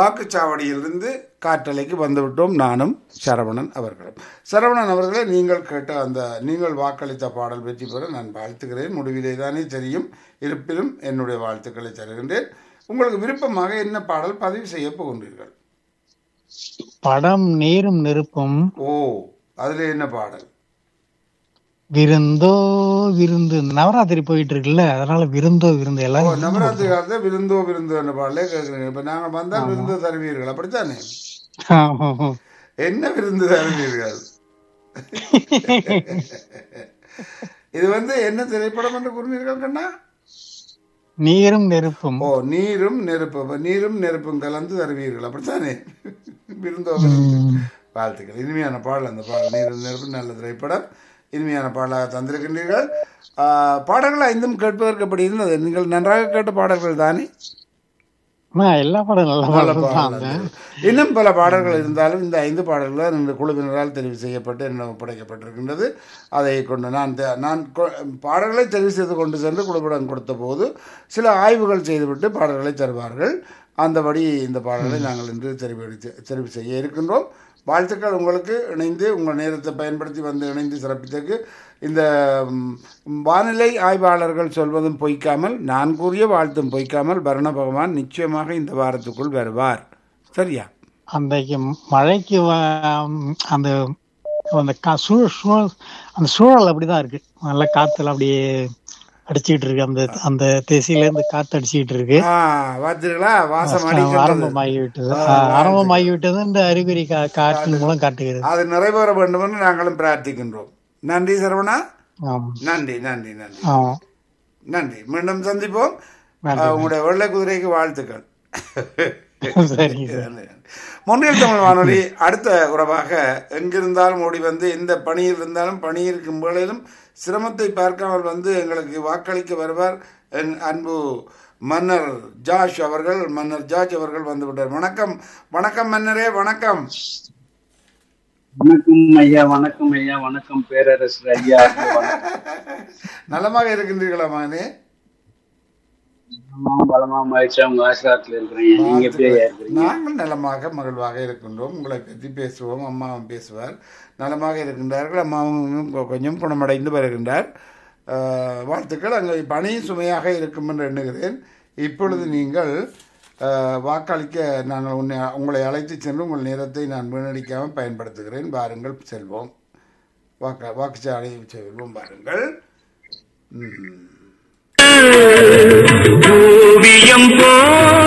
வாக்குச்சாவடியிலிருந்து காற்றலைக்கு வந்துவிட்டோம் நானும் சரவணன் அவர்களும் சரவணன் அவர்களே நீங்கள் கேட்ட அந்த நீங்கள் வாக்களித்த பாடல் வெற்றி பெற நான் வாழ்த்துகிறேன் முடிவிலே தானே தெரியும் இருப்பினும் என்னுடைய வாழ்த்துக்களை தருகின்றேன் உங்களுக்கு விருப்பமாக என்ன பாடல் பதிவு செய்ய போகின்றீர்கள் படம் நீரும் நெருப்பும் ஓ அதுல என்ன பாடல் விருந்தோ விருந்து இந்த நவராத்திரி போயிட்டு இருக்குல்ல அதனால விருந்தோ விருந்து ஓ எல்லாரும் நவராத்திரி காலத்துல விருந்தோ விருந்து என்ற பாடலே கேட்குறீங்க இப்ப நாங்க வந்தால் விருந்து தருவீர்கள் அப்படித்தானே என்ன விருந்து தருவீர்கள் இது வந்து என்ன திரைப்படம் என்று கூறினீர்கள் கண்ணா நீரும் நெருப்பும் ஓ நீரும் நெருப்பு அப்ப நீரும் நெருப்பும் கலந்து தருவீர்கள் அப்படித்தானே விருந்தோ விருந்து வாழ்த்துக்கள் இனிமையான பாடல் அந்த பாடல் நீரும் நெருப்பு நல்ல திரைப்படம் இனிமையான பாடலாக தந்திருக்கின்றீர்கள் ஆ, பாடல்கள் ஐந்தும் கேட்பதற்கு அப்படி இருந்தது நீங்கள் நன்றாக கேட்ட பாடல்கள் தானே ஆனா, எல்லா படம் நல்ல நல்ல படம் தான் பாடல் அது. இன்னும் பல பாடல்கள் இருந்தாலும் இந்த ஐந்து பாடல்கள் இந்த குழுவினரால் தெரிவு செய்யப்பட்டு என்ன ஒப்படைக்கப்பட்டிருக்கின்றது அதை கொண்டு நான் தெ- நான் கொ- பாடல்களை தெரிவு செய்து கொண்டு சென்று குழுவிடம் கொடுத்த போது சில ஆய்வுகள் செய்துவிட்டு பாடல்களை தருவார்கள் அந்தபடி இந்த பாடல்களை நாங்கள் இன்று தெரிவு தெரிவு செய்ய இருக்கின்றோம் வாழ்த்துக்கள் உங்களுக்கு இணைந்து உங்கள் நேரத்தை பயன்படுத்தி வந்து இணைந்து சிறப்பித்ததுக்கு இந்த ம், வானிலை ஆய்வாளர்கள் சொல்வதும் பொய்க்காமல் நான் கூறிய வாழ்த்தும் பொய்க்காமல் வர்ண பகவான் நிச்சயமாக இந்த வாரத்துக்குள் வருவார் சரியா அன்றைக்கு மழைக்கு வ- அந்த அந்த கா- சூழ் சூழல் அந்த சூழல் அப்படிதான் இருக்கு நல்லா காத்துல அப்படியே அடிச்சுக்கிட்டு இருக்கு அந்த அந்த திசையில இருந்து காத்து அடிச்சுக்கிட்டு இருக்கு ஆ பார்த்தீர்களா வாசம் அடிக்கின்றது ஆரம்பமாகி விட்டது ஆ, ஆரம்பமாகி விட்டது இந்த அறிகுறி கா- காற்றின் மூலம் காட்டுகிறது அது நிறைவேற வேண்டும் என்று நாங்களும் பிரார்த்திக்கின்றோம் நன்றி சரவணா ஆமா நன்றி நன்றி நன்றி ஆமா நன்றி மீண்டும் சந்திப்போம் நன்றி. ஆ, உங்களுடைய வெள்ளை குதிரைக்கு வாழ்த்துக்கள் சரிங்க சார் முன்னில் தமிழ் வானொலி அடுத்த உறவாக எங்கிருந்தாலும் ஓடி வந்து எந்த பணியில் இருந்தாலும் பணி இருக்கும் வேளையிலும் சிரமத்தை பார்க்காமல் வந்து எங்களுக்கு வாக்களிக்க வருவார் என் அன்பு மன்னர் ஜாஷ் அவர்கள் மன்னர் ஜார்ஜ் அவர்கள் வந்து விட்டார் வணக்கம் வணக்கம் மன்னரே வணக்கம் வணக்கம் ஐயா வணக்கம் ஐயா வணக்கம் பேரரசர் ஐயா வணக்கம். நலமாக இருக்கின்றீர்களா மகனே பலமா பலமா மகிழ்ச்சி உங்க ஆசிரியத்துல இருக்கிறேன் நீங்க எப்படி ஐயா இருக்கிறீங்க நாங்கள் நலமாக மகிழ்வாக இருக்கின்றோம் உங்களை பற்றி பேசுவோம் அம்மாவும் பேசுவார் நலமாக இருக்கின்றார்கள் அம்மாவும் இன்னும் கொ- கொஞ்சம் குணமடைந்து வருகின்றார் ஆஹ், வாழ்த்துக்கள் அங்கே பணி சுமையாக இருக்கும் என்று எண்ணுகிறேன் இப்பொழுது நீங்கள் ஆஹ், வாக்களிக்க நாங்கள் உன்னை உங்களை அழைத்து சென்று உங்கள் நேரத்தை நான் வீணடிக்காமல் பயன்படுத்துகிறேன் வாருங்கள் செல்வோம் வாக்கு வாக்குச்சாலை செல்வோம் வாருங்கள் ம். ஓவியம் போ